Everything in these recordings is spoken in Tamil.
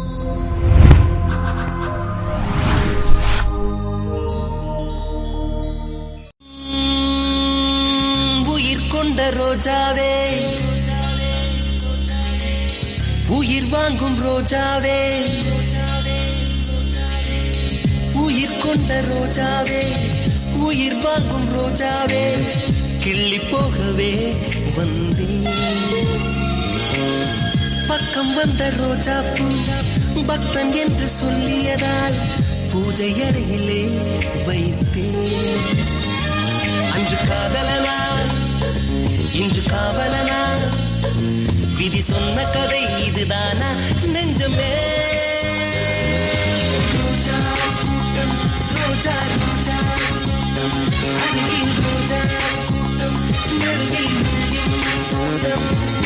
உயிர் கொண்ட ரோஜாவே உயிர் வாங்கும் ரோஜாவே உயிர் கொண்ட ரோஜாவே உயிர் வாங்கும் ரோஜாவே கிள்ளி போகவே வந்தேன் பக்கம் வந்த ரோஜா பூ பக்தன் என்று சொல்லியதால் பூஜை அறையிலே வைத்தேன் அன்று காதலனா இன்று காவலனா விதி சொன்ன கதை இதுதானா நெஞ்சமே ரோஜா கூட்டம் ரோஜா ரோஜா கூட்டம் அருகில் ரோஜா கூட்டம் நடுவில் முள்ளின் தோட்டம்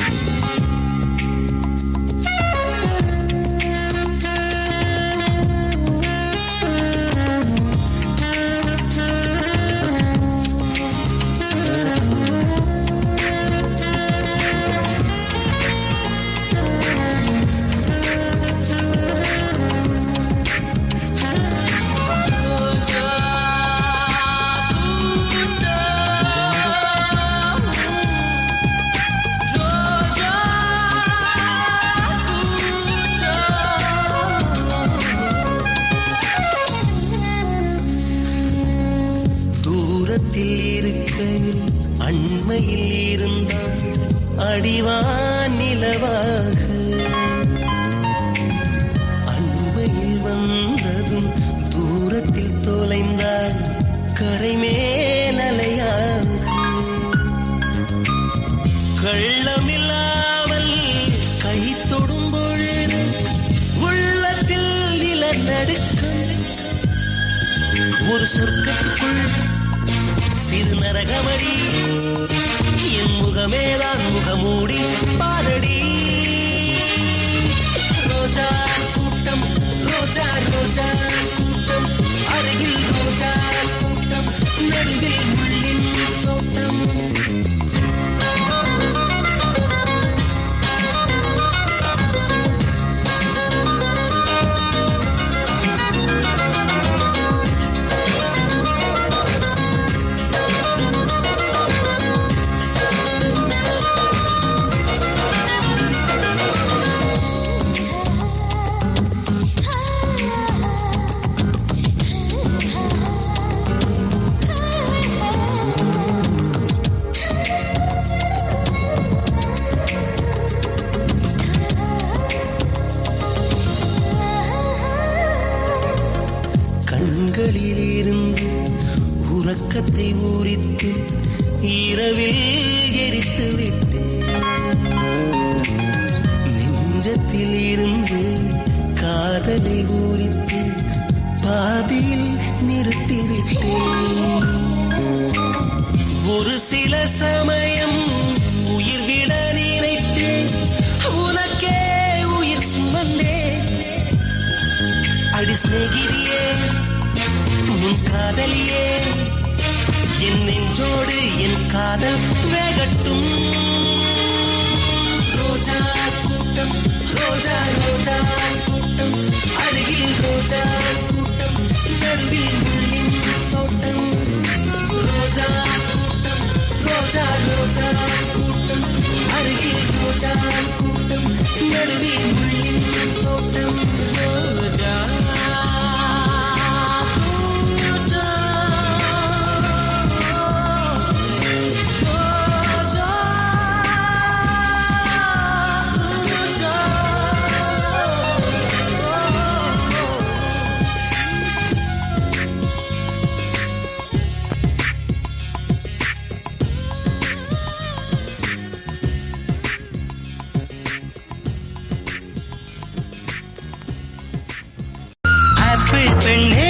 தூரத்தில் இருக்கையில் அண்மையில் இருந்தான் அடிவான் நிலவாக அண்மையில் வந்ததும் தூரத்தில் தொலைந்தாள் கரை மேலலையாக கள்ளமில்லாமல் கை தொடும் பொழுது உள்ளத்தில் நில நடுக்கம் ஒரு சொர்க்கத்துக்குள் சிறு நரகமடி என் முகமேதான் முகமூடி பாரடி ரோஜா கூட்டம் ரோஜா ரோஜா கூட்டம் அருகில் ரோஜா கூட்டம் நடுவில் முள்ளின் தோட்டம் கண்களில் இருந்து உறக்கத்தை ஊறித்து இரவில் எரித்து விட்டு நெஞ்சத்தில் இருந்து காதலை ஊறித்து பாதியில் நிறுத்திவிட்டேன் ஒரு சில சமயம் உயிர் விட நினைத்தேன் உனக்கே உயிர் சுமந்தேன் அடி சிநேகிதியே உன் காதலியே என் நெஞ்சோடு என் காதல் வேகட்டும் ரோஜா கூட்டம் ரோஜா ரோஜா கூட்டம் அருகில் ரோஜா கூட்டம் நடுவில் முள்ளின் தோட்டம் ரோஜா கூட்டம் ரோஜா ரோஜா கூட்டம் அருகில் ரோஜா கூட்டம் நடுவில் முள்ளின் தோட்டம் ரோஜா ஆப்பிள் பெண்ணே